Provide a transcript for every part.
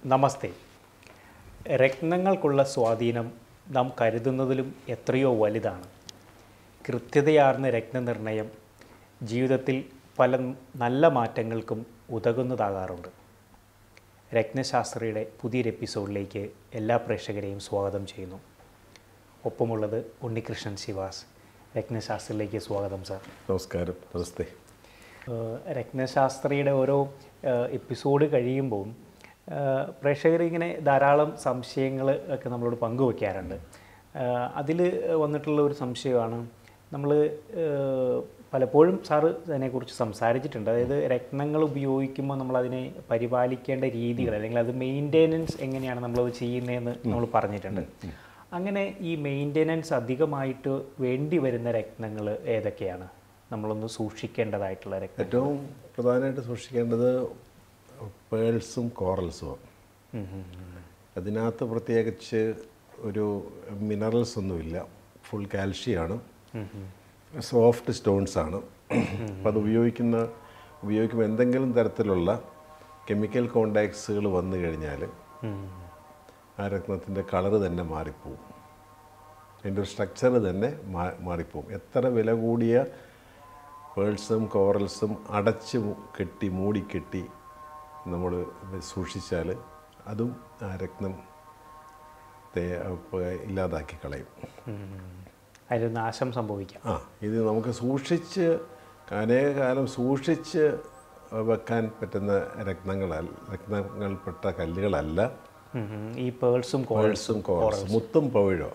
നമസ്തേ രത്നങ്ങൾക്കുള്ള സ്വാധീനം നാം കരുതുന്നതിലും എത്രയോ വലുതാണ് കൃത്യതയാർന്ന രത്നനിർണയം ജീവിതത്തിൽ പല നല്ല മാറ്റങ്ങൾക്കും ഉതകുന്നതാകാറുണ്ട് രത്നശാസ്ത്രിയുടെ പുതിയൊരു എപ്പിസോഡിലേക്ക് എല്ലാ പ്രേക്ഷകരെയും സ്വാഗതം ചെയ്യുന്നു ഒപ്പമുള്ളത് ഉണ്ണികൃഷ്ണൻ ശിവാസ് രത്നശാസ്ത്രയിലേക്ക് സ്വാഗതം സാർ നമസ്കാരം നമസ്തേ ഏഹ് രത്നശാസ്ത്രിയുടെ ഓരോ ഏഹ് എപ്പിസോഡ് കഴിയുമ്പോൾ പ്രേക്ഷകർ ഇങ്ങനെ ധാരാളം സംശയങ്ങൾ ഒക്കെ നമ്മളോട് പങ്കുവെക്കാറുണ്ട് അതിൽ വന്നിട്ടുള്ള ഒരു സംശയമാണ് നമ്മൾ പലപ്പോഴും സാറ് അതിനെക്കുറിച്ച് സംസാരിച്ചിട്ടുണ്ട് അതായത് രത്നങ്ങൾ ഉപയോഗിക്കുമ്പോൾ നമ്മൾ അതിനെ പരിപാലിക്കേണ്ട രീതികൾ അല്ലെങ്കിൽ അത് മെയിൻ്റെനൻസ് എങ്ങനെയാണ് നമ്മളത് ചെയ്യുന്നതെന്ന് നമ്മൾ പറഞ്ഞിട്ടുണ്ട് അങ്ങനെ ഈ മെയിൻ്റെനൻസ് അധികമായിട്ട് വേണ്ടി വരുന്ന രത്നങ്ങൾ ഏതൊക്കെയാണ് നമ്മളൊന്ന് സൂക്ഷിക്കേണ്ടതായിട്ടുള്ള രത്നം ഏറ്റവും പ്രധാനമായിട്ട് സൂക്ഷിക്കേണ്ടത് പേൾസും കോറൽസും അതിനകത്ത് പ്രത്യേകിച്ച് ഒരു മിനറൽസ് ഒന്നുമില്ല ഫുൾ കാൽഷ്യമാണ് സോഫ്റ്റ് സ്റ്റോൺസ് ആണ് അപ്പോൾ അത് ഉപയോഗിക്കുന്ന ഉപയോഗിക്കുമ്പോൾ എന്തെങ്കിലും തരത്തിലുള്ള കെമിക്കൽ കോണ്ടാക്ട്സുകൾ വന്നു കഴിഞ്ഞാൽ ആ രത്നത്തിൻ്റെ കളറ് തന്നെ മാറിപ്പോവും അതിൻ്റെ ഒരു സ്ട്രക്ചർ തന്നെ മാ മാറിപ്പോവും എത്ര വില കൂടിയ പേൾസും കോറൽസും അടച്ച് മു- കെട്ടി മൂടിക്കെട്ടി നമ്മൾ സൂക്ഷിച്ചാൽ അതും ആ രത്നം തേ- പ- ഇല്ലാതാക്കി കളയും അതിൽ നാശം സംഭവിക്കാം ആ ഇത് നമുക്ക് സൂക്ഷിച്ച് അനേക കാലം സൂക്ഷിച്ച് വെക്കാൻ പറ്റുന്ന രത്നങ്ങളല്ല രത്നങ്ങൾപ്പെട്ട കല്ലുകളല്ല ഉം ഉം. ഈ പേൾസും കോൾസും പേൾസും കോറൽസും മുത്തും പവിഴോ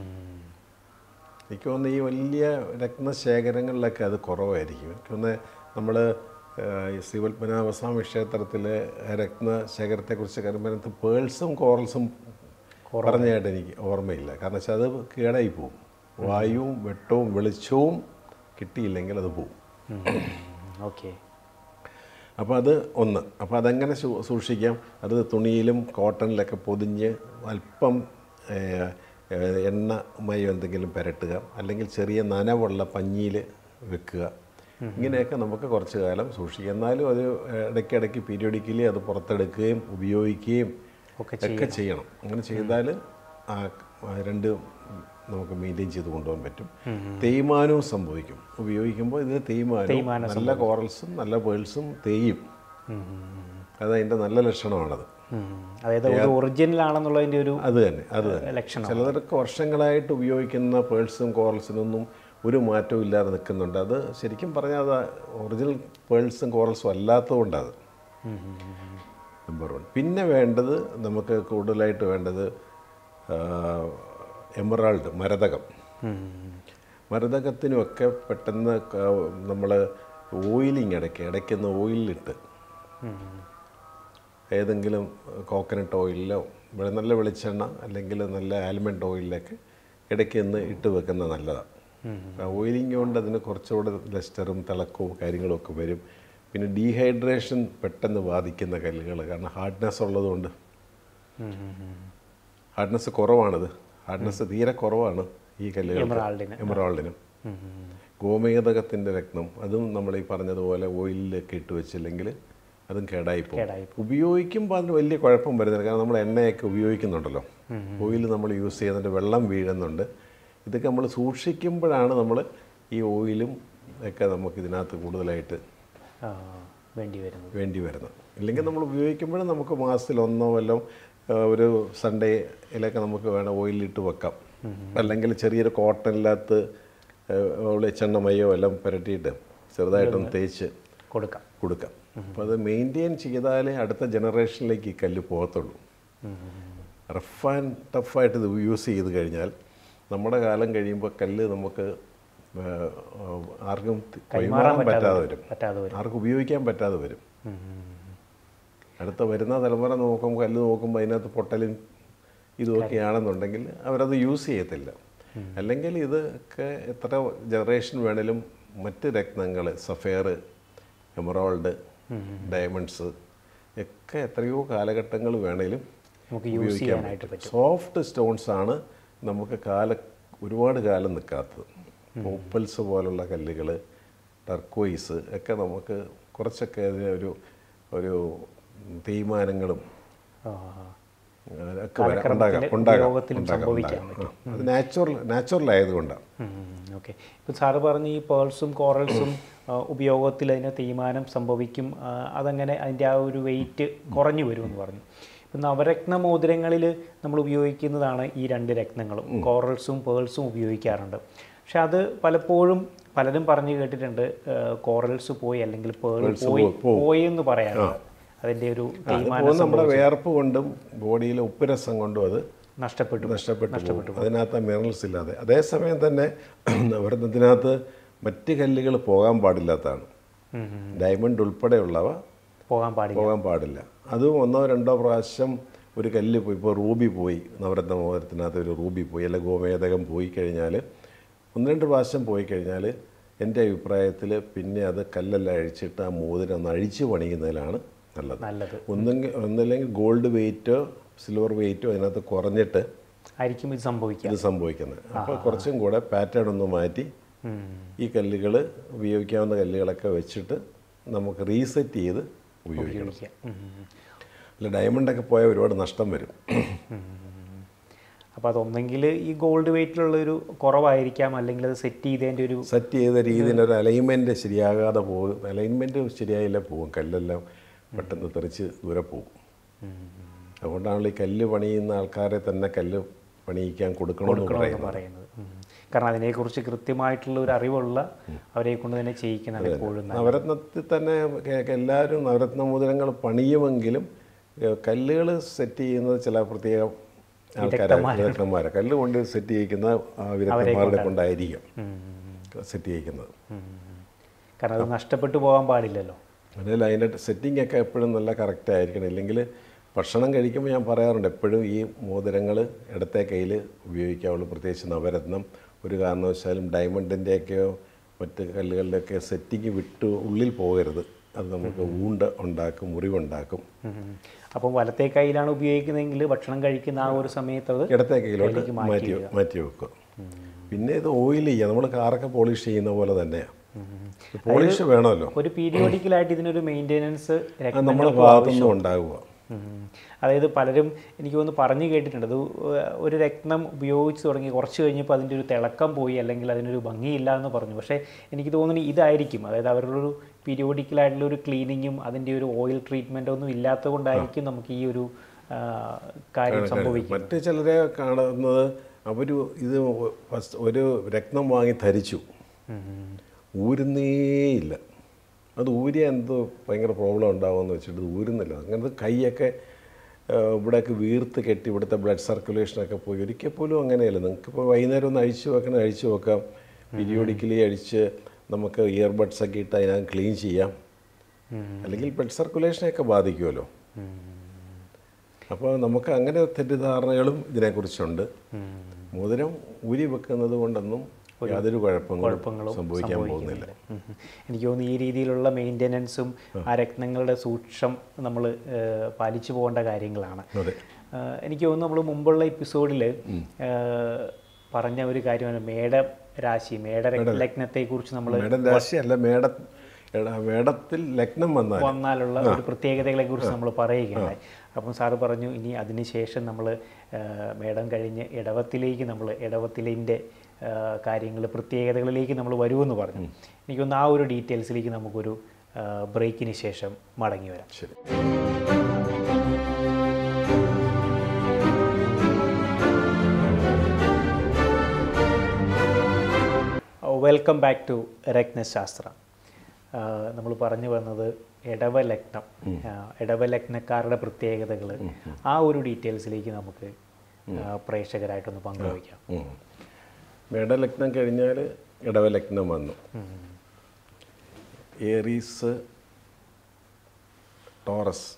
എനിക്ക് തോന്നുന്നു ഈ വലിയ രത്നശേഖരങ്ങളിലൊക്കെ അത് കുറവായിരിക്കും എനിക്ക് തോന്നുന്നു നമ്മൾ ശ്രീപത്മനാഭസ്വാമി ക്ഷേത്രത്തിലെ രത്നശേഖരത്തെക്കുറിച്ച് പറയുമ്പോൾ പേൾസും കോറൽസും പറഞ്ഞായിട്ട് എനിക്ക് ഓർമ്മയില്ല കാരണം വെച്ചാൽ അത് കേടായി പോവും വായുവും വെട്ടവും വെളിച്ചവും കിട്ടിയില്ലെങ്കിൽ അത് പോവും ഓക്കെ അപ്പോൾ അത് ഒന്ന് അപ്പോൾ അതെങ്ങനെ സൂ- സൂക്ഷിക്കാം അത് തുണിയിലും കോട്ടണിലൊക്കെ പൊതിഞ്ഞ് അല്പം ഏഹ്, ഏഹ്, എണ്ണമയോ എന്തെങ്കിലും പുരട്ടുക അല്ലെങ്കിൽ ചെറിയ നനവുള്ള പഞ്ഞിയിൽ വെക്കുക ഇങ്ങനെയൊക്കെ നമുക്ക് കുറച്ച് കാലം സൂക്ഷിക്കാം എന്നാലും അത് ഇടയ്ക്കിടയ്ക്ക് പീരിയോഡിക്കലി അത് പുറത്തെടുക്കുകയും ഉപയോഗിക്കുകയും ഒക്കെ ഒക്കെ ചെയ്യണം അങ്ങനെ ചെയ്താൽ ആ ആ രണ്ട് നമുക്ക് മെയിൻറ്റെയിൻ ചെയ്ത് കൊണ്ടുപോകാൻ പറ്റും തേയ്മാനവും സംഭവിക്കും ഉപയോഗിക്കുമ്പോൾ ഇത് തേയ്മാനവും നല്ല കോറൽസും നല്ല പേൾസും തേയും അതതിൻ്റെ നല്ല ലക്ഷണമാണത് അതായത് ഒരു ഒറിജിനൽ ആണെന്നുള്ളതിൻ്റെ ഒരു അത് തന്നെ അത് തന്നെ ലക്ഷണം ചിലതൊക്കെ വർഷങ്ങളായിട്ട് ഉപയോഗിക്കുന്ന പേൾസും കോറൽസിനൊന്നും ഒരു മാറ്റവും ഇല്ലാതെ നിൽക്കുന്നുണ്ട് അത് ശരിക്കും പറഞ്ഞാൽ അത് ഒറിജിനൽ പേൾസും കോറൽസും അല്ലാത്തതുകൊണ്ടത് നമ്പർ വൺ പിന്നെ വേണ്ടത് നമുക്ക് കൂടുതലായിട്ട് വേണ്ടത് എമറാൾഡ് മരതകം മരതകത്തിനുമൊക്കെ പെട്ടെന്ന് നമ്മൾ ഓയിലിങ് ഇടയ്ക്ക് ഇടയ്ക്കൊന്ന് ഓയിലിട്ട് ഏതെങ്കിലും കോക്കനട്ട് ഓയിലിലോ ഇവിടെ നല്ല വെളിച്ചെണ്ണ അല്ലെങ്കിൽ നല്ല ആൽമണ്ട് ഓയിലിലൊക്കെ ഇടയ്ക്ക് ഒന്ന് ഇട്ട് വെക്കുന്നത് നല്ലതാണ് ആ ഓയിലിംഗ് കൊണ്ട് അതിന് കുറച്ചുകൂടെ ലസ്റ്ററും തിളക്കവും കാര്യങ്ങളും ഒക്കെ വരും പിന്നെ ഡീഹൈഡ്രേഷൻ പെട്ടെന്ന് ബാധിക്കുന്ന കല്ലുകൾ കാരണം ഹാർഡ്നെസ് ഉള്ളതുകൊണ്ട് ഹാർഡ്നെസ് കുറവാണിത് ഹാർഡ്നെസ് തീരെ കുറവാണ് ഈ കല്ലുകൾ എമറാൾഡിന് എമറാൾഡിനും ഗോമേതകത്തിൻ്റെ രത്നം അതും നമ്മൾ ഈ പറഞ്ഞതുപോലെ ഓയിലിലൊക്കെ ഇട്ട് വെച്ചില്ലെങ്കിൽ അതും കേടായി പോകും കേടായി ഉപയോഗിക്കുമ്പോൾ അതിന് വലിയ കുഴപ്പം വരുന്നില്ല കാരണം നമ്മൾ എണ്ണയൊക്കെ ഉപയോഗിക്കുന്നുണ്ടല്ലോ ഓയിൽ നമ്മൾ യൂസ് ചെയ്യുന്നുണ്ട് വെള്ളം വീഴുന്നുണ്ട് ഇതൊക്കെ നമ്മൾ സൂക്ഷിക്കുമ്പോഴാണ് നമ്മൾ ഈ ഓയിലും ഒക്കെ നമുക്ക് ഇതിനകത്ത് കൂടുതലായിട്ട് ആ, വേണ്ടി വരുന്നത് വേണ്ടി വരുന്നത് ഇല്ലെങ്കിൽ നമ്മൾ ഉപയോഗിക്കുമ്പോഴും നമുക്ക് മാസത്തിൽ ഒന്നോ വല്ലോ ആ, ഒരു സൺഡേയിലൊക്കെ നമുക്ക് വേണം ഓയിലിട്ട് വെക്കാം അല്ലെങ്കിൽ ചെറിയൊരു കോട്ടണിനകത്ത് വെളിച്ചെണ്ണമയോ എല്ലാം പുരട്ടിയിട്ട് ചെറുതായിട്ടൊന്ന് തേച്ച് കൊടുക്കാം കൊടുക്കാം അപ്പോൾ അത് മെയിൻറ്റെയിൻ ചെയ്താലേ അടുത്ത ജനറേഷനിലേക്ക് ഈ കല്ല് പോകത്തുള്ളൂ റഫ് ആൻഡ് ടഫായിട്ട് ഇത് യൂസ് ചെയ്ത് കഴിഞ്ഞാൽ നമ്മുടെ കാലം കഴിയുമ്പോൾ കല്ല് നമുക്ക് ആ, ആ, ആർക്കും തി- കൈമാറാൻ പറ്റാതെ വരും പറ്റാതെ വരും ആർക്കും ഉപയോഗിക്കാൻ പറ്റാതെ വരും അടുത്ത വരുന്ന തലമുറ നോക്കുമ്പോൾ കല്ല് നോക്കുമ്പോൾ അതിനകത്ത് പൊട്ടലും ഇതൊക്കെയാണെന്നുണ്ടെങ്കിൽ അവരത് യൂസ് ചെയ്യത്തില്ല അല്ലെങ്കിൽ ഇതൊക്കെ എത്ര ജനറേഷൻ വേണേലും മറ്റ് രത്നങ്ങൾ സഫയർ എമറോൾഡ് ഡയമണ്ട്സ് ഒക്കെ എത്രയോ കാലഘട്ടങ്ങൾ വേണേലും നമുക്ക് യൂസ് ചെയ്യാനായിട്ട് പറ്റും സോഫ്റ്റ് സ്റ്റോൺസ് ആണ് നമുക്ക് കാല ഒരുപാട് കാലം നിൽക്കാത്തത് പോപ്പൽസ് പോലുള്ള കല്ലുകൾ ടർക്കോയിസ് ഒക്കെ നമുക്ക് കുറച്ചൊക്കെ അതിന് ഒരു ഒരു തേയ്മാനങ്ങളും ആ, ആ. ഒക്കെ വരാം ഉണ്ടാകാം ഉണ്ടാകാം ഉപയോഗത്തിലും ഉണ്ടാകാം സംഭവിക്കാൻ ഉണ്ടാകാം ആ, അത് നാച്ചുറൽ നാച്ചുറൽ ആയതുകൊണ്ടാണ് ഓക്കെ ഇപ്പം സാറ് പറഞ്ഞ ഈ പേൾസും കോറൽസും ഉപയോഗത്തിൽ അതിന് തീരുമാനം സംഭവിക്കും ആ, അതങ്ങനെ അതിൻ്റെ ആ ഒരു വെയിറ്റ് കുറഞ്ഞു വരുമെന്ന് പറഞ്ഞു ഇപ്പം നവരത്ന മോതിരങ്ങളിൽ നമ്മൾ ഉപയോഗിക്കുന്നതാണ് ഈ രണ്ട് രത്നങ്ങളും കോറൽസും പേൾസും ഉപയോഗിക്കാറുണ്ട് പക്ഷെ അത് പലപ്പോഴും പലരും പറഞ്ഞു കേട്ടിട്ടുണ്ട് കോറൽസ് പോയി അല്ലെങ്കിൽ പേൾ പോയി പോയി എന്ന് പറയാറുണ്ട് അതിൻ്റെ ഒരു തീരുമാനം അപ്പോൾ നമ്മുടെ വേർപ്പ് കൊണ്ടും ബോഡിയിലെ ഉപ്പുരസം കൊണ്ടും അത് നഷ്ടപ്പെട്ടു നഷ്ടപ്പെട്ടു പോകും അതിനകത്ത് മിനറൽസ് ഇല്ലാതെ അതേസമയം തന്നെ നവരത്നത്തിനകത്ത് മറ്റ് കല്ലുകൾ പോകാൻ പാടില്ലാത്തതാണ് ഉം, ഉം. ഡയമണ്ട് ഉൾപ്പെടെയുള്ളവ പോകാൻ പാടില്ല പോകാൻ പാടില്ല അതും ഒന്നോ രണ്ടോ പ്രാവശ്യം ഒരു കല്ല് പോയി ഇപ്പോൾ റൂബി പോയി നവരത്ന മോതിരത്തിനകത്ത് ഒരു റൂബി പോയി അല്ലെങ്കിൽ ഗോമേതകം പോയി കഴിഞ്ഞാൽ ഒന്ന് രണ്ട് പ്രാവശ്യം പോയി കഴിഞ്ഞാൽ എൻ്റെ അഭിപ്രായത്തിൽ പിന്നെ അത് കല്ലെല്ലാം അഴിച്ചിട്ട് ആ മോതിരം ഒന്ന് അഴിച്ചു പണിയുന്നതിലാണ് നല്ലത് നല്ലത് ഒന്നെങ്കിൽ ഒന്നില്ലെങ്കിൽ ഗോൾഡ് വെയിറ്റോ സിൽവർ വെയിറ്റോ അതിനകത്ത് കുറഞ്ഞിട്ട് ആയിരിക്കും ഇത് സംഭവിക്കുക ഇത് സംഭവിക്കുന്നത് അപ്പോൾ കുറച്ചും കൂടെ പാറ്റേൺ ഒന്ന് മാറ്റി ഉം. ഈ കല്ലുകൾ ഉപയോഗിക്കാവുന്ന കല്ലുകളൊക്കെ വെച്ചിട്ട് നമുക്ക് റീസെറ്റ് ചെയ്ത് ഉപയോഗിക്കണം ഉപയോഗിക്കുക ഉം, ഉം. അല്ല ഡയമണ്ടൊക്കെ പോയാൽ ഒരുപാട് നഷ്ടം വരും അപ്പോൾ അതൊന്നെങ്കിൽ ഈ ഗോൾഡ് വെയിറ്റിലുള്ള ഒരു കുറവായിരിക്കാം അല്ലെങ്കിൽ അത് സെറ്റ് ചെയ്തതിൻ്റെ ഒരു സെറ്റ് ചെയ്ത രീതിയിൽ ഒരു അലൈൻമെൻറ്റ് ശരിയാകാതെ പോകും അലൈൻമെൻറ്റ് ശരിയായില്ല പോകും കല്ലെല്ലാം പെട്ടെന്ന് തെറിച്ച് ദൂരെ പോകും അതുകൊണ്ടാണല്ലോ ഈ കല്ല് പണിയുന്ന ആൾക്കാരെ തന്നെ കല്ല് പണിയിക്കാൻ കൊടുക്കണമെന്ന് എന്ന് പറയുന്നത് പറയുന്നത് ഉം. കാരണം അതിനെക്കുറിച്ച് കൃത്യമായിട്ടുള്ള ഒരു അറിവുള്ള അവരെ കൊണ്ട് തന്നെ ചെയ്യിക്കുന്നതാണ് എപ്പോഴും നല്ലത്. നവരത്നത്തിൽ തന്നെ കെ- കെ- എല്ലാവരും നവരത്ന മോതിരങ്ങൾ പണിയുമെങ്കിലും കല്ലുകൾ സെറ്റ് ചെയ്യുന്നത് ചില പ്രത്യേക ആൾക്കാരെ വിദഗ്ധന്മാരെ കല്ല് കൊണ്ട് സെറ്റ് ചെയ്യിക്കുന്ന ആ വിദഗ്ധന്മാരുടെ കൊണ്ടായിരിക്കും ഉം. സെറ്റ് ചെയ്യിക്കുന്നത് ഉം. കാരണം അത് നഷ്ടപ്പെട്ടു പോകാൻ പാടില്ലല്ലോ അതിൽ അതിൻ്റെ സെറ്റിംഗ് ഒക്കെ എപ്പോഴും നല്ല കറക്റ്റ് ആയിരിക്കണം ഇല്ലെങ്കിൽ ഭക്ഷണം കഴിക്കുമ്പോൾ ഞാൻ പറയാറുണ്ട് എപ്പോഴും ഈ മോതിരങ്ങൾ ഇടത്തെ കയ്യിൽ ഉപയോഗിക്കാവുള്ളൂ പ്രത്യേകിച്ച് നവരത്നം ഒരു കാരണവശാലും ഡയമണ്ടിൻ്റെയൊക്കെയോ മറ്റ് കല്ലുകളുടെയൊക്കെ സെറ്റിങ് വിട്ട് ഉള്ളിൽ പോകരുത് അത് നമുക്ക് ഊണ്ട് ഉണ്ടാക്കും മുറിവുണ്ടാക്കും ഉം. അപ്പം വലത്തെ കൈയിലാണ് ഉപയോഗിക്കുന്നതെങ്കിൽ ഭക്ഷണം കഴിക്കുന്ന ആ ഒരു സമയത്ത് അത് ഇടത്തെ കയ്യിലോട്ട് മാറ്റി മാറ്റി വെക്കുക പിന്നെ ഇത് ഓയിൽ ചെയ്യുക നമ്മൾ കാറൊക്കെ പോളിഷ് ചെയ്യുന്ന പോലെ തന്നെയാണ് പോളിഷ് വേണമല്ലോ ഒരു പീരിയോഡിക്കലായിട്ട് ഇതിനൊരു മെയിൻ്റെനൻസ് അത് നമ്മുടെ ഭാഗത്തുനിന്നും ഉണ്ടാകുക ഉം. അതായത് പലരും എനിക്ക് തോന്നുന്നു പറഞ്ഞു കേട്ടിട്ടുണ്ട് അത് ഒരു രത്നം ഉപയോഗിച്ച് തുടങ്ങി കുറച്ച് കഴിഞ്ഞപ്പോൾ അതിൻ്റെ ഒരു തിളക്കം പോയി അല്ലെങ്കിൽ അതിനൊരു ഭംഗിയില്ല എന്ന് പറഞ്ഞു പക്ഷേ എനിക്ക് തോന്നുന്നു ഇതായിരിക്കും അതായത് അവരുടെ ഒരു പീരിയോഡിക്കലായിട്ടുള്ള ഒരു ക്ലീനിങ്ങും അതിൻ്റെ ഒരു ഓയിൽ ട്രീറ്റ്മെൻറ്റോ ഒന്നും ഇല്ലാത്തത് കൊണ്ടായിരിക്കും നമുക്ക് ഈ ഒരു ആ, കാര്യം സംഭവിക്കും മറ്റ് ചിലരെ കാണുന്നത് അവർ ഇത് ഫസ്റ്റ് ഒരു രത്നം വാങ്ങി ധരിച്ചു ഊരുന്നേയില്ല അത് ഊരിയ എന്തോ ഭയങ്കര പ്രോബ്ലം ഉണ്ടാവുമെന്ന് വെച്ചിട്ട് ഇത് ഊരുന്നില്ല അങ്ങനത്തെ കൈയൊക്കെ ആ, ഇവിടെയൊക്കെ വീർത്ത് കെട്ടി ഇവിടുത്തെ ബ്ലഡ് സർക്കുലേഷനൊക്കെ പോയി ഒരിക്കൽ പോലും അങ്ങനെയല്ല നിങ്ങൾക്കിപ്പോൾ വൈകുന്നേരം ഒന്ന് അഴിച്ചു വെക്കണം അഴിച്ചു വെക്കാം പീരിയോഡിക്കലി അഴിച്ച് നമുക്ക് ഇയർബഡ്സ് ഒക്കെ ഇട്ട് അതിനകം ക്ലീൻ ചെയ്യാം അല്ലെങ്കിൽ ബ്ലഡ് സർക്കുലേഷനെയൊക്കെ ബാധിക്കുമല്ലോ അപ്പോൾ നമുക്ക് അങ്ങനെ തെറ്റിദ്ധാരണകളും ഇതിനെക്കുറിച്ചുണ്ട് മോതിരം ഊരി വെക്കുന്നത് കൊണ്ടൊന്നും യാതൊരു കുഴപ്പങ്ങളും സംഭവിക്കാൻ പോകുന്നില്ല ഉം. എനിക്ക് തോന്നുന്നു ഈ രീതിയിലുള്ള മെയിൻ്റെനൻസും ആ രത്നങ്ങളുടെ സൂക്ഷം നമ്മൾ പാലിച്ചു പോകേണ്ട കാര്യങ്ങളാണ് അതെ ആ, എനിക്ക് തോന്നുന്നു നമ്മൾ മുമ്പുള്ള എപ്പിസോഡിൽ പറഞ്ഞ ഒരു കാര്യമാണ് മേട രാശി മേട ലഗ്നത്തെക്കുറിച്ച് നമ്മൾ മേടം രാശിയല്ല മേട എടാ, മേടത്തിൽ ലഗ്നം വന്നാൽ വന്നാലുള്ള ഒരു പ്രത്യേകതകളെ കുറിച്ച് നമ്മൾ പറയുകയുണ്ടായി അപ്പം സാറ് പറഞ്ഞു ഇനി അതിനുശേഷം നമ്മൾ മേടം കഴിഞ്ഞ് ഇടവത്തിലേക്ക് നമ്മൾ ഇടവത്തിലിൻ്റെ കാര്യങ്ങൾ പ്രത്യേകതകളിലേക്ക് നമ്മൾ വരുമെന്ന് പറഞ്ഞു എനിക്കൊന്ന് ആ ഒരു ഡീറ്റെയിൽസിലേക്ക് നമുക്കൊരു ആ, ബ്രേക്കിന് ശേഷം മടങ്ങി വരാം ശരി വെൽക്കം ബാക്ക് ടു രത്നശാസ്ത്ര നമ്മൾ പറഞ്ഞു വന്നത് ഇടവലഗ്നം ആ, ഇടവലഗ്നക്കാരുടെ പ്രത്യേകതകൾ ആ ഒരു ഡീറ്റെയിൽസിലേക്ക് നമുക്ക് ആ, പ്രേക്ഷകരായിട്ടൊന്ന് പങ്കുവയ്ക്കാം ഉം. മേടലഗ്നം കഴിഞ്ഞാൽ ഇടവലഗ്നം വന്നു ഏറീസ് ടോറസ്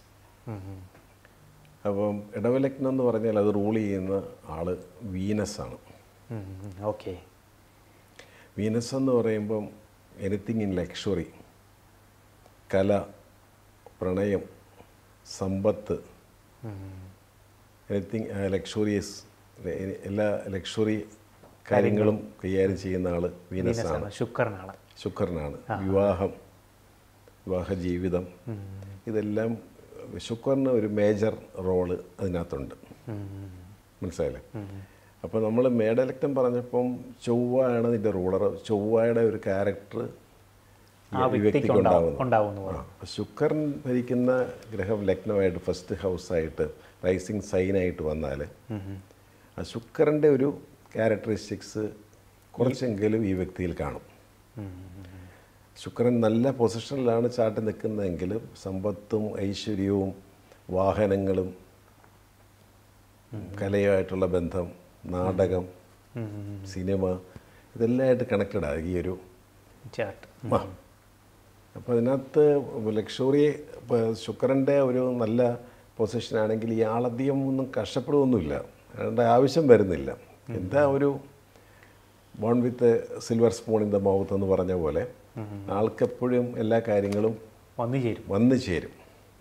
അപ്പം ഇടവലഗ്നം എന്ന് പറഞ്ഞാൽ അത് റൂൾ ചെയ്യുന്ന ആള് വീനസ് ആണ് ഓക്കെ വീനസ് എന്ന് പറയുമ്പം എനിത്തിങ് ഇൻ ലക്ഷറി കല പ്രണയം സമ്പത്ത് എനിത്തിങ് ലക്ഷറിയസ് എല്ലാ ലക്ഷറി കാര്യങ്ങളും കൈകാര്യം ചെയ്യുന്ന ആള് വീനസ് ആണ് ശുക്രനാണ് ശുക്രനാണ് വിവാഹം വിവാഹ ജീവിതം ഇതെല്ലാം ശുക്രന് ഒരു മേജർ റോള് അതിനകത്തുണ്ട് മനസ്സിലായില്ലേ അപ്പോൾ നമ്മൾ മേടലക്റ്റം പറഞ്ഞപ്പം ചൊവ്വയാണ് ഇതിൻ്റെ റൂളർ ചൊവ്വയുടെ ഒരു ക്യാരക്ടർ ആ വ്യക്തിക്ക് ഉണ്ടാവും ഉണ്ടാവുന്നു ആ, അപ്പോൾ ശുക്രൻ ഭരിക്കുന്ന ഗ്രഹം ലഗ്നമായിട്ട് ഫസ്റ്റ് ഹൗസായിട്ട് റൈസിങ് സൈനായിട്ട് വന്നാൽ ആ ശുക്രൻ്റെ ഒരു ക്യാരക്ടറിസ്റ്റിക്സ് കുറച്ചെങ്കിലും ഈ വ്യക്തിയിൽ കാണും ശുക്രൻ നല്ല പൊസിഷനിലാണ് ചാട്ടി നിൽക്കുന്നതെങ്കിലും സമ്പത്തും ഐശ്വര്യവും വാഹനങ്ങളും കലയുമായിട്ടുള്ള ബന്ധം നാടകം സിനിമ ഇതെല്ലാമായിട്ട് കണക്റ്റഡ് ആണ് ഈ ഒരു ചാട്ട് ആ അപ്പോൾ അതിനകത്ത് ലക്ഷറി ഇപ്പോൾ ശുക്രൻ്റെ ഒരു നല്ല പൊസിഷനാണെങ്കിൽ ഇയാളധികം ഒന്നും കഷ്ടപ്പെടുകയൊന്നുമില്ല അയാളുടെ ആവശ്യം വരുന്നില്ല എന്താ ഒരു born with silver spoon in the mouth എന്ന് പറഞ്ഞ പോലെ ആൾക്കെപ്പോഴും എല്ലാ കാര്യങ്ങളും വന്നു ചേരും വന്നു ചേരും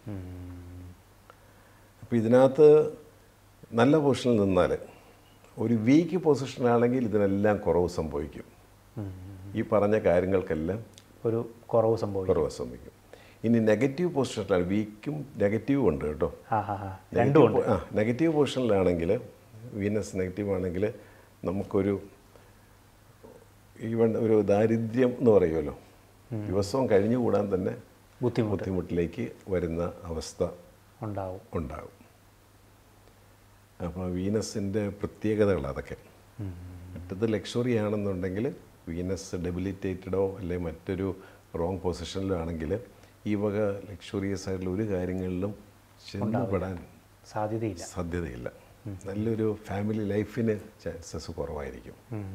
അപ്പോൾ ഇതിനകത്ത് നല്ല പൊസിഷനിൽ നിന്നാൽ ഒരു വീക്ക് പൊസിഷനാണെങ്കിൽ ഇതിനെല്ലാം കുറവ് സംഭവിക്കും ഈ പറഞ്ഞ കാര്യങ്ങൾക്കെല്ലാം ഒരു കുറവ് സംഭവിക്കും കുറവ് സംഭവിക്കും ഇനി നെഗറ്റീവ് പൊസിഷനിലാണ് വീക്കും നെഗറ്റീവും ഉണ്ട് കേട്ടോ ആ ഹാ ഹാ രണ്ടും ഉണ്ട് ആ നെഗറ്റീവ് പൊസിഷനിലാണെങ്കിൽ വീനസ് നെഗറ്റീവ് ആണെങ്കിൽ നമുക്കൊരു ഈവൻ ഒരു ദാരിദ്ര്യം എന്ന് പറയുമല്ലോ ദിവസവും കഴിഞ്ഞുകൂടാൻ തന്നെ ബുദ്ധിമുട്ട് ബുദ്ധിമുട്ടിലേക്ക് വരുന്ന അവസ്ഥ ഉണ്ടാവും ഉണ്ടാകും അപ്പോൾ വീനസിൻ്റെ പ്രത്യേകതകൾ അതൊക്കെ മറ്റത് ലക്ഷറി ആണെന്നുണ്ടെങ്കിൽ വീനസ് ഡെബിലിറ്റേറ്റഡോ അല്ലെങ്കിൽ മറ്റൊരു റോങ് പൊസിഷനിലോ ആണെങ്കിൽ ഈ വക ലക്ഷറിയസ് ആയിട്ടുള്ള ഒരു കാര്യങ്ങളിലും ചെന്നുപെടാൻ സാധ്യതയില്ല സാധ്യതയില്ല നല്ലൊരു ഫാമിലി ലൈഫിന് ചാൻസസ് കുറവായിരിക്കും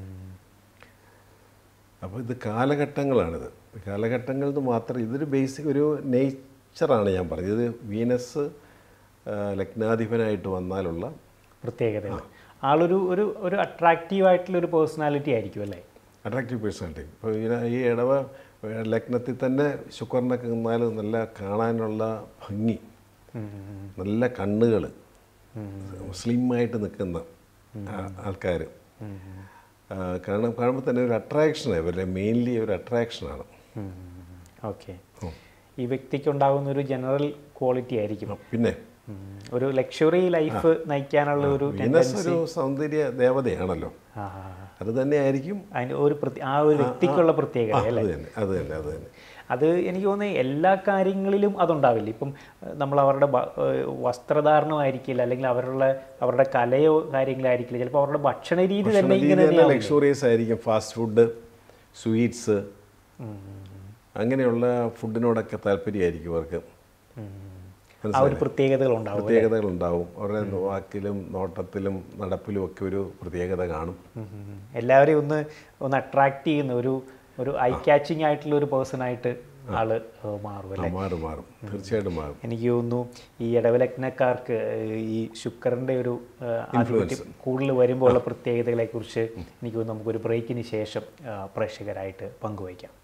അപ്പോൾ ഇത് കാലഘട്ടങ്ങളാണിത് കാലഘട്ടങ്ങളിൽ നിന്ന് മാത്രം ഇതൊരു ബേസിക് ഒരു നേച്ചറാണ് ഞാൻ പറഞ്ഞത് ഇത് വീനസ് ആ, ലഗ്നാധിപനായിട്ട് വന്നാലുള്ള പ്രത്യേകതകൾ ആളൊരു ഒരു ഒരു അട്രാക്റ്റീവ് ആയിട്ടുള്ള ഒരു പേഴ്സണാലിറ്റി ആയിരിക്കും അല്ലേ അട്രാക്റ്റീവ് പേഴ്സണാലിറ്റി ഇപ്പോൾ ഇതിന് ഈ ഇടവ ലഗ്നത്തിൽ തന്നെ ശുക്രനൊക്കെ നിന്നാൽ നല്ല കാണാനുള്ള ഭംഗി നല്ല കണ്ണുകൾ സ്ലിമ്മായിട്ട് നിൽക്കുന്ന ആൾക്കാർ കാരണം കാണുമ്പോൾ തന്നെ ഒരു അട്രാക്ഷനാണ് ഇവരുടെ മെയിൻലി ഒരു അട്രാക്ഷനാണ് ഓക്കെ ഈ വ്യക്തിക്ക് ഉണ്ടാകുന്ന ഒരു ജനറൽ ക്വാളിറ്റി ആയിരിക്കും പിന്നെ ഉം. ഒരു ലക്ഷറി ലൈഫ് നയിക്കാനുള്ള ഒരു വീനസ് ഒരു സൗന്ദര്യ ദേവതയാണല്ലോ ആ, അത് തന്നെ ആയിരിക്കും അതിന് ഒരു പ്രത്യ- ആ ഒരു വ്യക്തിക്കുള്ള പ്രത്യേകത അത് അല്ലേ തന്നെ അത് തന്നെ അത് തന്നെ അത് എനിക്ക് തോന്നുന്നത് എല്ലാ കാര്യങ്ങളിലും അതുണ്ടാവില്ല ഇപ്പം ഏഹ്, നമ്മൾ അവരുടെ ഭ- ഏഹ്, വസ്ത്രധാരണമായിരിക്കില്ല അല്ലെങ്കിൽ അവരുടെ അവരുടെ കലയോ കാര്യങ്ങളായിരിക്കില്ല ചിലപ്പോൾ അവരുടെ ഭക്ഷണ രീതി തന്നെ ഭക്ഷണ ഇങ്ങനെ രീതി തന്നെ തന്നെയാവും. ലക്ഷറിയസ് ആയിരിക്കും ഫാസ്റ്റ് ഫുഡ് സ്വീറ്റ്സ് അങ്ങനെയുള്ള ഫുഡിനോടൊക്കെ താല്പര്യമായിരിക്കും അവർക്ക് ആ ഒരു പ്രത്യേകതകൾ ഉണ്ടാവും പ്രത്യേകതകളുണ്ടാവും അവരുടെ വാക്കിലും നോട്ടത്തിലും നടപ്പിലും ഒക്കെ ഒരു പ്രത്യേകത കാണും ഉം, ഉം, ഉം. എല്ലാവരെയും ഒന്ന് ഒന്ന് അട്രാക്ട് ചെയ്യുന്ന ഒരു ഒരു ഐ ക്യാച്ചിങ് ആയിട്ടുള്ള ഒരു പേഴ്സൺ ആയിട്ട് ആള് ഏഹ്, മാറും ആ, അല്ലേ മാറും മാറും തീർച്ചയായിട്ടും മാറും എനിക്ക് തോന്നുന്നു ഈ ഇടവലഗ്നക്കാർക്ക് ഏഹ്, ഈ ശുക്രന്റെ ഒരു ഏഹ്, ആധിപത്യം കൂടുതൽ വരുമ്പോൾ ഉള്ള പ്രത്യേകതകളെ കുറിച്ച് എനിക്ക് തോന്നുന്നു നമുക്കൊരു ബ്രേക്കിന് ശേഷം ഏഹ്, പ്രേക്ഷകരായിട്ട് പങ്കുവയ്ക്കാം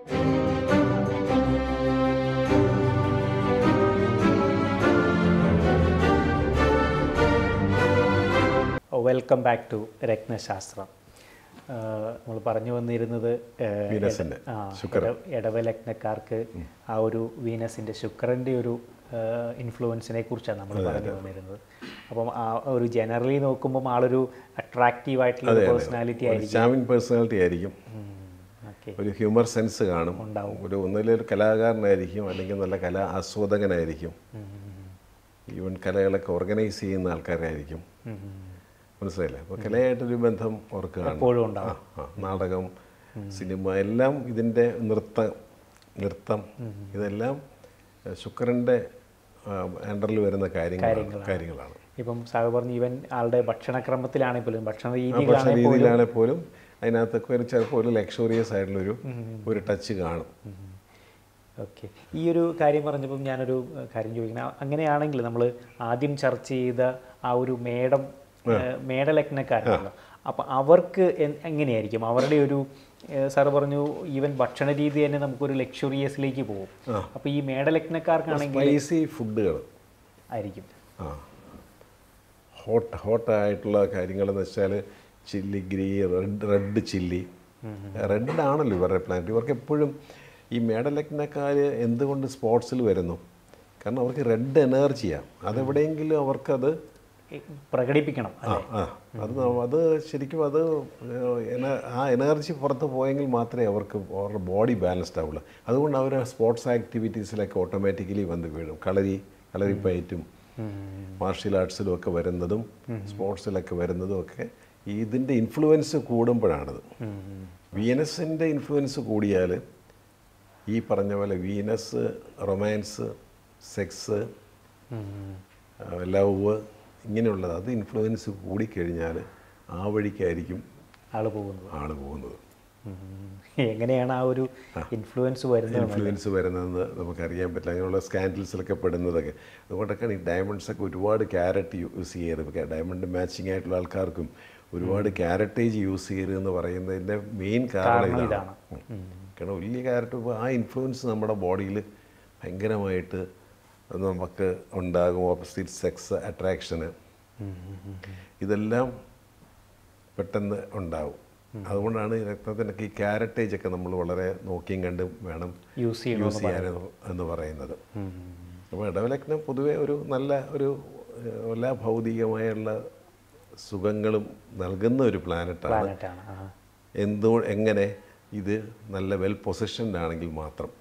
വെൽക്കം ബാക്ക് ടു രത്നശാസ്ത്രം നമ്മൾ പറഞ്ഞു വന്നിരുന്നത് ഏഹ്, വീനസിന്റെ, ആ, ശുക്രൻ. ഇട- ഇടവലഗ്നക്കാർക്ക് ആ ഒരു വീനസിന്റെ ശുക്രന്റെ ഒരു ഇൻഫ്ലുവൻസിനെ കുറിച്ചാണ് നമ്മൾ പറഞ്ഞു വന്നിരുന്നത് അപ്പം ആ ഒരു ജനറലി നോക്കുമ്പോൾ ആളൊരു അട്രാക്റ്റീവ് ആയിട്ടുള്ള ഒരു പേഴ്സണാലിറ്റി ആയിരിക്കും ചാമിങ് പേഴ്സണാലിറ്റി ആയിരിക്കും ഓക്കെ ഒരു ഹ്യൂമർ സെൻസ് കാണും ഉണ്ടാവും. ഒരു ഒന്നിലൊരു കലാകാരനായിരിക്കും അല്ലെങ്കിൽ നല്ല കലാ ആസ്വാദകനായിരിക്കും ഈവൻ കലകളൊക്കെ ഓർഗനൈസ് ചെയ്യുന്ന ആൾക്കാരായിരിക്കും മനസ്സിലായില്ലേ അപ്പോൾ കലയായിട്ടൊരു ബന്ധം അവർക്ക് കാണും എപ്പോഴും ഉണ്ടാവും ആ, ആ, നാടകം സിനിമ എല്ലാം ഇതിൻ്റെ നൃത്തം നൃത്തം ഇതെല്ലാം ഏഹ്, ശുക്രൻ്റെ അണ്ടറിൽ വരുന്ന കാര്യങ്ങളാണ് കാര്യങ്ങളാണ് ഇപ്പം സാറ് പറഞ്ഞു ഈവൻ ആളുടെ ഭക്ഷണക്രമത്തിലാണെങ്കിൽ പോലും ഭക്ഷണ ആ ഭക്ഷണ രീതികളാണെങ്കിൽ പോലും രീതിയിലാണെങ്കിൽ പോലും അതിനകത്തൊക്കെ ഒരു ചിലപ്പോൾ ഒരു ലക്ഷറിയസ് ആയിട്ടുള്ളൊരു ഒരു ടച്ച് കാണും ഓക്കെ ഈ ഒരു കാര്യം പറഞ്ഞപ്പം ഞാനൊരു ഏഹ്, കാര്യം ചോദിക്കണം ആ- അങ്ങനെയാണെങ്കിൽ നമ്മൾ ആദ്യം ചർച്ച ചെയ്ത ആ ഒരു മേടം ഏഹ്, മേടലഗ്നക്കാരുണ്ടല്ലോ അപ്പം അവർക്ക് എൻ- എങ്ങനെയായിരിക്കും അവരുടെ ഒരു ഏഹ്, സാറ് പറഞ്ഞു ഈവൻ ഭക്ഷണ രീതി തന്നെ നമുക്കൊരു ലക്ഷറിയസിലേക്ക് പോകും അപ്പോൾ ഈ മേടലഗ്നക്കാർക്കാണെങ്കിൽ സ്പൈസി ഫുഡുകൾ ആയിരിക്കും ആ ഹോട്ട് ഹോട്ടായിട്ടുള്ള കാര്യങ്ങളെന്ന് വെച്ചാൽ chilli green red red chilli red ആണല്ലോ ഇവരുടെ പ്ലാന്റ് ഇവർക്ക് എപ്പോഴും ഈ മേടലഗ്നക്കാർ എന്തുകൊണ്ട് സ്പോർട്സിൽ വരുന്നു കാരണം അവർക്ക് റെഡ് എനർജിയാണ് അതെവിടെയെങ്കിലും അവർക്കത് ഈ പ്രകടിപ്പിക്കണം ആ ആ അത് ന- അത് ശരിക്കും അത് എന- ആ എനർജി പുറത്ത് പോയെങ്കിൽ മാത്രമേ അവർക്ക് അവരുടെ ബോഡി ബാലൻസ്ഡ് ആവുള്ളൂ അതുകൊണ്ട് അവർ സ്പോർട്സ് ആക്ടിവിറ്റീസിലൊക്കെ ഓട്ടോമാറ്റിക്കലി വന്ന് വീഴും കളരി കളരിപ്പയറ്റും മാർഷ്യൽ ആർട്സിലും ഒക്കെ വരുന്നതും സ്പോർട്സിലൊക്കെ വരുന്നതും ഒക്കെ ഇതിൻ്റെ ഇൻഫ്ലുവൻസ് കൂടുമ്പോഴാണത് വീനസിൻ്റെ ഇൻഫ്ലുവൻസ് കൂടിയാൽ ഈ പറഞ്ഞ പോലെ വീനസ് റൊമാൻസ് സെക്സ് ലവ് ഇങ്ങനെയുള്ളത് അത് ഇൻഫ്ലുവൻസ് കൂടിക്കഴിഞ്ഞാൽ ആ വഴിക്കായിരിക്കും ആള് പോകുന്നത് ആൾ പോകുന്നത് ഉം. എങ്ങനെയാണ് ആ ഒരു ഇൻഫ്ലുവൻസ് വരുന്നത് ഇൻഫ്ലുവൻസ് വരുന്നതെന്ന് നമുക്കറിയാൻ പറ്റില്ല അങ്ങനെയുള്ള സ്കാൻഡൽസിലൊക്കെ പെടുന്നതൊക്കെ അതുകൊണ്ടൊക്കെയാണ് ഈ ഡയമണ്ട്സ് ഒക്കെ ഒരുപാട് ക്യാരറ്റ് യൂസ് ചെയ്യരുത് ഡയമണ്ട് മാച്ചിങ് ആയിട്ടുള്ള ആൾക്കാർക്കും ഒരുപാട് ക്യാരറ്റേജ് യൂസ് ചെയ്യരുത് എന്ന് പറയുന്നതിൻ്റെ മെയിൻ കാരണം ഇതാണ് ഇതാണ്. ഉം. കാരണം വലിയ ക്യാരറ്റ് ഇപ്പോൾ ആ ഇൻഫ്ലുവൻസ് നമ്മുടെ ബോഡിയിൽ ഭയങ്കരമായിട്ട് നമുക്ക് ഉണ്ടാകും ഓപ്പോസിറ്റ് സെക്സ് അട്രാക്ഷന് ഇതെല്ലാം പെട്ടെന്ന് ഉണ്ടാവും അതുകൊണ്ടാണ് ഈ രക്തത്തിനൊക്കെ ഈ ക്യാരറ്റേജ് ഒക്കെ നമ്മൾ വളരെ നോക്കിയും കണ്ടും വേണം യൂസ് ചെയ്യണം യൂസ് ചെയ്യാൻ എന്ന് പറയുന്നത് അപ്പോൾ ഇടവലഗ്നം പൊതുവേ ഒരു നല്ല ഒരു ഏഹ്, എല്ലാ ഭൗതികമായുള്ള സുഖങ്ങളും നൽകുന്ന ഒരു പ്ലാനറ്റാണ് പ്ലാനറ്റാണ് ആ എന്തോ എങ്ങനെ ഇത് നല്ല വെൽ പൊസിഷൻഡ് ആണെങ്കിൽ മാത്രം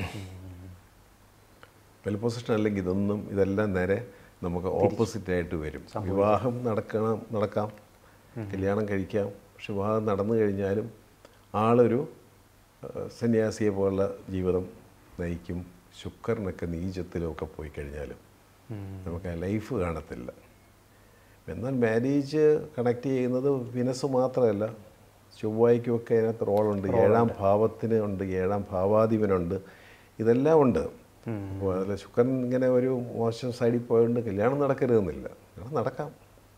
വെൽ പൊസിഷൻ അല്ലെങ്കിൽ ഇതൊന്നും ഇതെല്ലാം നേരെ നമുക്ക് ഓപ്പോസിറ്റ് ആയിട്ട് വരും വിവാഹം നടക്കണം നടക്കാം കല്യാണം കഴിക്കാം പക്ഷെ വിവാഹം നടന്നു കഴിഞ്ഞാലും ആളൊരു ഏഹ്, സന്യാസിയെ പോലുള്ള ജീവിതം നയിക്കും ശുക്രനൊക്കെ നീചത്തിലുമൊക്കെ പോയി കഴിഞ്ഞാലും നമുക്ക് ആ ലൈഫ് കാണത്തില്ല എന്നാൽ മാരേജ് കണക്ട് ചെയ്യുന്നത് വിനസ് മാത്രമല്ല ചൊവ്വായ്ക്കുമൊക്കെ അതിനകത്ത് റോളുണ്ട് ഏഴാം ഭാവത്തിന് ഉണ്ട് ഏഴാം ഭാവാധിപനുണ്ട് ഇതെല്ലാം ഉണ്ട് അപ്പോൾ അതിൽ ശുക്രൻ ഇങ്ങനെ ഒരു മോശം സൈഡിൽ പോയതുകൊണ്ട് കല്യാണം നടക്കരുതെന്നില്ല കല്യാണം നടക്കാം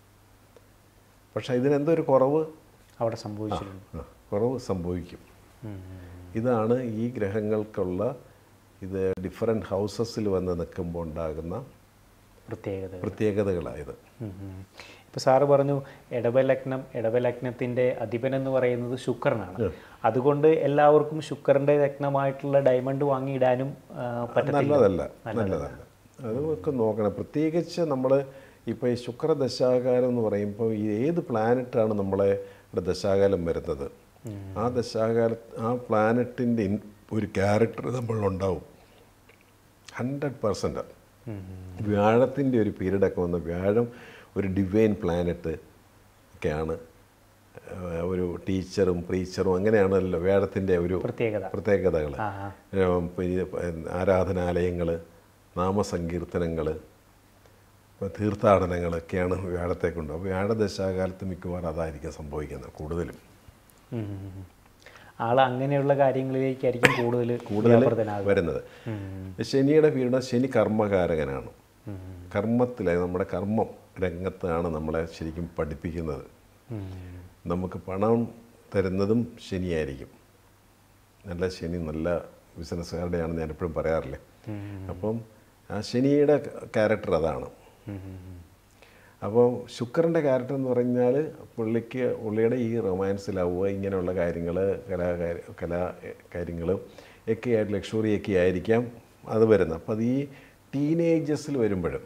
പക്ഷേ ഇതിനെന്തോ ഒരു കുറവ് അവിടെ സംഭവിച്ചിട്ടുണ്ട് ആ, കുറവ് സംഭവിക്കും ഉം. ഇതാണ് ഈ ഗ്രഹങ്ങൾക്കുള്ള ഇത് ഡിഫറെൻറ്റ് ഹൗസസിൽ വന്ന് നിൽക്കുമ്പോൾ ഉണ്ടാകുന്ന പ്രത്യേകത പ്രത്യേകതകളായത് ഇപ്പോൾ സാറ് പറഞ്ഞു ഇടവലഗ്നം ഇടവലഗ്നത്തിൻ്റെ അധിപൻ എന്ന് പറയുന്നത് ശുക്രനാണ് അതുകൊണ്ട് എല്ലാവർക്കും ശുക്രൻ്റെ ലഗ്നമായിട്ടുള്ള ഡയമണ്ട് വാങ്ങിയിടാനും ആ, പറ്റത്തില്ല നല്ലതല്ല നല്ലതല്ല അതൊക്കെ നോക്കണം പ്രത്യേകിച്ച് നമ്മൾ ഇപ്പോൾ ഈ ശുക്രദശാകാലം എന്ന് പറയുമ്പോൾ ഈ ഏത് പ്ലാനറ്റാണ് നമ്മളെ ഇവിടെ ദശാകാലം വരുന്നത് ആ ദശാകാല ആ പ്ലാനറ്റിൻ്റെ ഒരു ക്യാരക്ടർ നമ്മളിലുണ്ടാവും ഹൺഡ്രഡ് പെർസെൻറ്റ് വ്യാഴത്തിൻ്റെ ഒരു പീരീഡൊക്കെ വന്ന വ്യാഴം ഒരു ഡിവൈൻ പ്ലാനറ്റ് ഒക്കെയാണ് ഏഹ് ഒരു ടീച്ചറും പ്രീച്ചറും അങ്ങനെയാണല്ലോ വ്യാഴത്തിൻ്റെ ഒരു പ്രത്യേകത പ്രത്യേകതകൾ ആ ആ. ആരാധനാലയങ്ങൾ നാമസങ്കീർത്തനങ്ങൾ തീർത്ഥാടനങ്ങളൊക്കെയാണ് വ്യാഴത്തെ കൊണ്ട് അപ്പോൾ വ്യാഴദശാകാലത്ത് മിക്കവാറും അതായിരിക്കും സംഭവിക്കുന്നത് കൂടുതലും ഉം, ഉം, ഉം. ആള് അങ്ങനെയുള്ള കാര്യങ്ങളിലേക്കായിരിക്കും കൂടുതൽ കൂടുതൽ വ്യാപൃതനാകുക വരുന്നത് ശനിയുടെ പീരീഡ് ശനി കർമ്മകാരകനാണ് കർമ്മത്തിലെ നമ്മുടെ കർമ്മം രംഗത്താണ് നമ്മളെ ശരിക്കും പഠിപ്പിക്കുന്നത് നമുക്ക് പണം തരുന്നതും ശനിയായിരിക്കും നല്ല ശനി നല്ല ബിസിനസ്സുകാരുടെയാണ് ഞാൻ എപ്പോഴും പറയാറില്ലേ അപ്പം ആ ശനിയുടെ ക്യാരക്ടർ അതാണ് അപ്പോൾ ശുക്രൻ്റെ ക്യാരക്ടർ എന്ന് പറഞ്ഞാൽ പുള്ളിക്ക് പുള്ളിയുടെ ഈ റൊമാൻസിലാവുക ഇങ്ങനെയുള്ള കാര്യങ്ങൾ കലാകാര കലാ കാര്യങ്ങൾ ഒക്കെ ആയിട്ട് ലക്ഷറി ഒക്കെ ആയിരിക്കാം അത് വരുന്നത് അപ്പോൾ അത് ഈ ടീനേജസിൽ വരുമ്പോഴും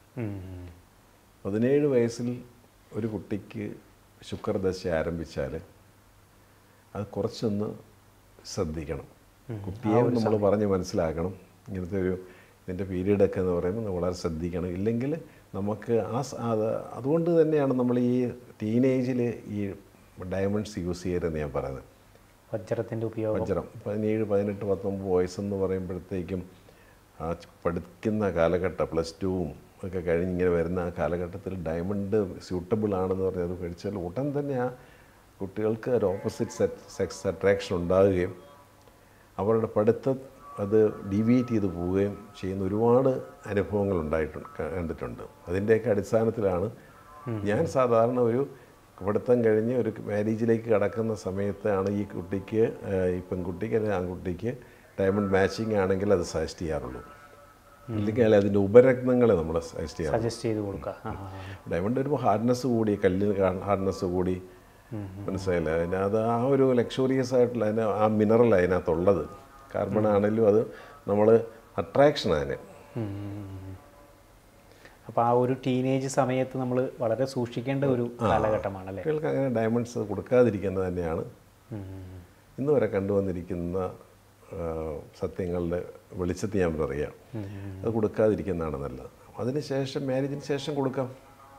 പതിനേഴ് വയസ്സിൽ ഒരു കുട്ടിക്ക് ശുക്രദശ ആരംഭിച്ചാൽ അത് കുറച്ചൊന്ന് ശ്രദ്ധിക്കണം കുട്ടിയെ നമ്മൾ പറഞ്ഞ് മനസ്സിലാക്കണം ഇങ്ങനത്തെ ഒരു ഇതിൻ്റെ പീരീഡൊക്കെ എന്ന് പറയുമ്പോൾ നമ്മൾ വളരെ ശ്രദ്ധിക്കണം ഇല്ലെങ്കിൽ നമുക്ക് ആ സ- അത് അതുകൊണ്ട് തന്നെയാണ് നമ്മൾ ഈ ടീനേജിൽ ഈ ഡയമണ്ട്സ് യൂസ് ചെയ്യരുതെന്ന് ഞാൻ പറയുന്നത് വജ്രത്തിൻ്റെ ഉപയോഗം വജ്രം പതിനേഴ് പതിനെട്ട് പത്തൊമ്പത് വയസ്സെന്ന് പറയുമ്പോഴത്തേക്കും ആ ച- പഠിക്കുന്ന കാലഘട്ടം പ്ലസ് ടുവും ഒക്കെ കഴിഞ്ഞ് ഇങ്ങനെ വരുന്ന ആ കാലഘട്ടത്തിൽ ഡയമണ്ട് സ്യൂട്ടബിൾ ആണെന്ന് പറഞ്ഞ് അത് കഴിച്ചാൽ ഉടൻ തന്നെ ആ കുട്ടികൾക്ക് ഒരു ഓപ്പോസിറ്റ് സെക്സ് അട്രാക്ഷൻ ഉണ്ടാകുകയും അവരുടെ പഠിത്തം അത് ഡീവിയേറ്റ് ചെയ്ത് പോവുകയും ചെയ്യുന്ന ഒരുപാട് അനുഭവങ്ങൾ ഉണ്ടായിട്ടുണ്ട് കണ്ടിട്ടുണ്ട് അതിൻ്റെയൊക്കെ അടിസ്ഥാനത്തിലാണ് ഞാൻ സാധാരണ ഒരു പഠിത്തം കഴിഞ്ഞ് ഒരു മാരേജിലേക്ക് കടക്കുന്ന സമയത്താണ് ഈ കുട്ടിക്ക് ഏഹ്, ഈ പെൺകുട്ടിക്ക് അല്ലെങ്കിൽ ആൺകുട്ടിക്ക് ഡയമണ്ട് മാച്ചിങ് ആണെങ്കിൽ അത് സജസ്റ്റ് ചെയ്യാറുള്ളൂ ഇല്ലെങ്കിൽ അതിൻ്റെ ഉപരത്നങ്ങളെ നമ്മൾ സജസ്റ്റ് ചെയ്യാറുള്ളൂ സജസ്റ്റ് ചെയ്ത് കൊടുക്കുക ആ, ആ, ആ. ഡയമണ്ട് വരുമ്പോൾ ഹാർഡ്നെസ് കൂടി കല്ലിന് ഹാർഡ്നെസ് കൂടി മനസ്സിലായില്ല അതിനകത്ത് ആ ഒരു ലക്ഷറിയസ് ആയിട്ടുള്ള അതിന് ആ മിനറൽ അതിനകത്തുള്ളത് കാർബൺ ആണെങ്കിലും അത് നമ്മൾ അട്രാക്ഷൻ അതിന് അപ്പോൾ ആ ഒരു ടീനേജ് സമയത്ത് നമ്മൾ വളരെ സൂക്ഷിക്കേണ്ട ഒരു കാലഘട്ടമാണല്ലേ കുട്ടികൾക്ക് അങ്ങനെ ഡയമണ്ട്സ് കൊടുക്കാതിരിക്കുന്നത് തന്നെയാണ് ഇന്ന് വരെ കണ്ടുവന്നിരിക്കുന്ന ആ, സത്യങ്ങളുടെ വെളിച്ചത്തിൽ ഞാൻ പറയാം അത് കൊടുക്കാതിരിക്കുന്നതാണ് നല്ലത് അതിനുശേഷം മാരേജിന് ശേഷം കൊടുക്കാം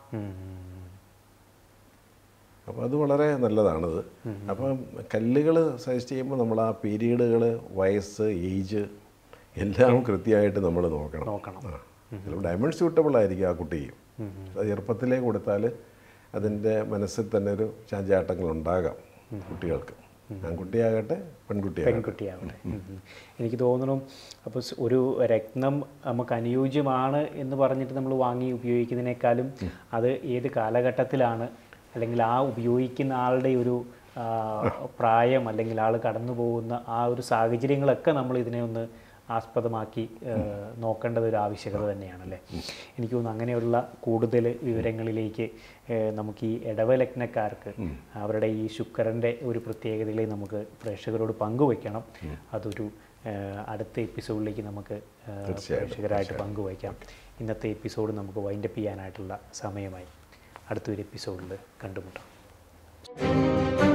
അപ്പോൾ അത് വളരെ നല്ലതാണത് അപ്പം കല്ലുകൾ സജസ്റ്റ് ചെയ്യുമ്പോൾ നമ്മൾ ആ പീരീഡുകൾ വയസ്സ് ഏജ് എല്ലാം കൃത്യമായിട്ട് നമ്മൾ നോക്കണം നോക്കണം ആ ചിലപ്പോൾ ഡയമണ്ട് സ്യൂട്ടബിൾ ആയിരിക്കും ആ കുട്ടിക്ക് അത് ചെറുപ്പത്തിലേ കൊടുത്താൽ അതിൻ്റെ മനസ്സിൽ തന്നെ ഒരു ചാഞ്ചാട്ടങ്ങൾ ഉണ്ടാകാം കുട്ടികൾക്ക് ആൺകുട്ടിയാകട്ടെ പെൺകുട്ടിയാകട്ടെ പെൺകുട്ടിയാവട്ടെ ഉം. എനിക്ക് തോന്നുന്നു അപ്പോൾ സ് ഒരു രത്നം നമുക്ക് അനുയോജ്യമാണ് എന്ന് പറഞ്ഞിട്ട് നമ്മൾ വാങ്ങി ഉപയോഗിക്കുന്നതിനേക്കാളും അത് ഏത് കാലഘട്ടത്തിലാണ് അല്ലെങ്കിൽ ആ ഉപയോഗിക്കുന്ന ആളുടെ ഒരു ആ, പ്രായം അല്ലെങ്കിൽ ആൾ കടന്നു പോകുന്ന ആ ഒരു സാഹചര്യങ്ങളൊക്കെ നമ്മൾ ഇതിനെ ഒന്ന് ആസ്പദമാക്കി ആ, നോക്കേണ്ടത് ഒരു ആവശ്യകത തന്നെയാണല്ലേ എനിക്ക് തോന്നുന്നു അങ്ങനെയുള്ള കൂടുതൽ വിവരങ്ങളിലേക്ക് ആ, നമുക്ക് ഈ ഇടവലഗ്നക്കാർക്ക് അവരുടെ ഈ ശുക്രൻ്റെ ഒരു പ്രത്യേകതകളെ നമുക്ക് പ്രേക്ഷകരോട് പങ്കുവയ്ക്കണം അതൊരു ആ, അടുത്ത എപ്പിസോഡിലേക്ക് നമുക്ക് ആ, പ്രേക്ഷകരായിട്ട് പങ്കുവയ്ക്കാം ഇന്നത്തെ എപ്പിസോഡ് നമുക്ക് വൈൻഡപ്പ് ചെയ്യാനായിട്ടുള്ള സമയമായി അടുത്തൊരു എപ്പിസോഡിൽ കണ്ടുമുട്ടാം